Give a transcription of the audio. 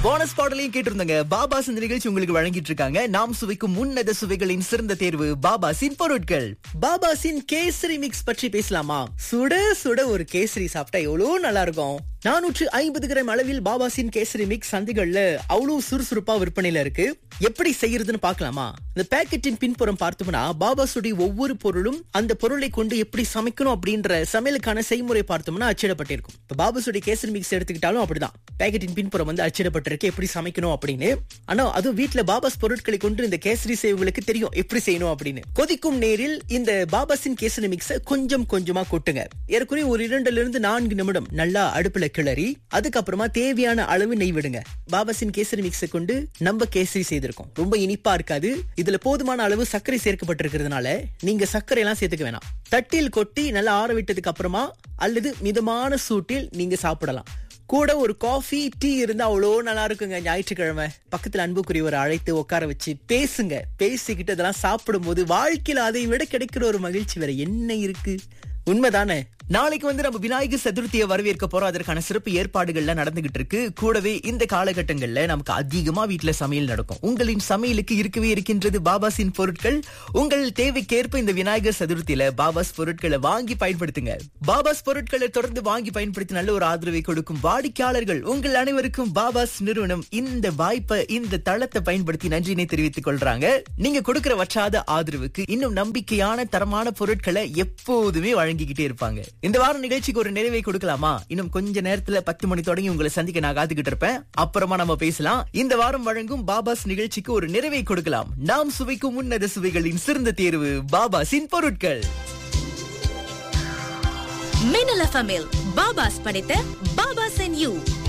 bonus பாடலையும் கேட்டிருந்தாங்க பாபாஸ் இந்த நிகழ்ச்சி உங்களுக்கு வழங்கிட்டு இருக்காங்க நாம் சுவைக்கும் உன்னத சுவைகளின் சிறந்த தேர்வு பாபாசின் பொருட்கள் பாபாசின் கேசரி மிக்ஸ் பற்றி பேசலாமா சுட சுட ஒரு கேசரி சாப்பிட்டா எவ்வளவு நல்லா இருக்கும் நானூற்று ஐம்பது கிராம் அளவில் பாபாசின் கேசரி மிக்ஸ் சந்தைகள்ல அவ்வளவு சுறுசுறுப்பா விற்பனையில இருக்கு எப்படி செய்யறதுன்னு பார்க்கலாமா இந்த பேக்கெட்டின் பின்புறம் பார்த்தோம்னா பாபாசுடைய ஒவ்வொரு பொருளும் அந்த பொருளை கொண்டு எப்படி சமைக்கணும் அப்படின்ற சமையலுக்கான செய்முறை பார்த்தோம்னா அச்சிடப்பட்டிருக்கும் இப்ப பாபாசுடைய கேசரி மிக்ஸ் எடுத்துக்கிட்டாலும் அப்படிதான் பேக்கெட்டின் பின்புறம் வந்து அச்சிடப்பட்டிருக்கு எப்படி சமைக்கணும் அப்படின்னு ஆனா அதுவும் வீட்டுல பாபாஸ் பொருட்களை கொண்டு இந்த கேசரி செய்வங்களுக்கு தெரியும் எப்படி செய்யணும் அப்படின்னு கொதிக்கும் நேரில் இந்த பாபாஸின் கேசரி மிக்ஸ கொஞ்சம் கொஞ்சமா கொட்டுங்க ஏற்கனவே ஒரு இரண்டுல இருந்து நான்கு நிமிடம் நல்லா அடுப்புல கிளறி அதுக்கப்புறமா தேவையான அளவு நெய் விடுங்க பாபாஸின் கேசரி மிக்ஸை கொண்டு நம்ம கேசரி செய்திருக்கோம் ரொம்ப இனிப்பா இருக்காது இதுல போதுமான அளவு சர்க்கரை சேர்க்கப்பட்டிருக்கிறதுனால நீங்க சர்க்கரை எல்லாம் சேர்த்துக்க வேணாம் தட்டில் கொட்டி நல்லா ஆற விட்டதுக்கு அப்புறமா அல்லது மிதமான சூட்டில் நீங்க சாப்பிடலாம் கூட ஒரு காஃபி டீ இருந்தா அவ்வளோ நல்லா இருக்குங்க ஞாயிற்றுக்கிழமை பக்கத்துல அன்புக்குரியவரை அழைத்து உட்கார வச்சு பேசுங்க பேசிக்கிட்டு அதெல்லாம் சாப்பிடும்போது வாழ்க்கையில அதை விட கிடைக்கிற ஒரு மகிழ்ச்சி வேற என்ன இருக்கு உண்மைதானே நாளைக்கு வந்து நம்ம விநாயகர் சதுர்த்தியை வரவேற்க போறோம் அதற்கான சிறப்பு ஏற்பாடுகள்லாம் நடந்துகிட்டு இருக்கு கூடவே இந்த காலகட்டங்கள்ல நமக்கு அதிகமா வீட்டுல சமையல் நடக்கும் உங்களின் சமையலுக்கு இருக்கவே இருக்கின்றது பாபாஸின் பொருட்கள் உங்கள் தேவைக்கேற்ப இந்த விநாயகர் சதுர்த்தியில பாபாஸ் பொருட்களை வாங்கி பயன்படுத்துங்க பாபாஸ் பொருட்களை தொடர்ந்து வாங்கி பயன்படுத்தி நல்ல ஒரு ஆதரவை கொடுக்கும் வாடிக்கையாளர்கள் உங்கள் அனைவருக்கும் பாபாஸ் நிறுவனம் இந்த வாய்ப்பை இந்த தளத்தை பயன்படுத்தி நன்றினை தெரிவித்துக் கொள்றாங்க நீங்க கொடுக்கிற வற்றாத ஆதரவுக்கு இன்னும் நம்பிக்கையான தரமான பொருட்களை எப்போதுமே வழங்கிக்கிட்டே இருப்பாங்க இந்த வாரம் நிகழ்ச்சிக்கு ஒரு நிறைவை கொடுக்கலாமா இன்னும் கொஞ்ச நேரத்துல பத்து மணி தொடங்கி உங்களை சந்திக்க நான் காத்துக்கிட்டு இருப்பேன் அப்புறமா நம்ம பேசலாம் இந்த வாரம் வழங்கும் பாபாஸ் நிகழ்ச்சிக்கு ஒரு நிறைவை கொடுக்கலாம் நாம் சுவைக்கும் உன்னத சுவைகளின் சிறந்த தேர்வு பாபாஸின் பொருட்கள் மின்னல் எஃப்எம்மில் பாபாஸ் படைத்த பாபாஸ் அண்ட் யூ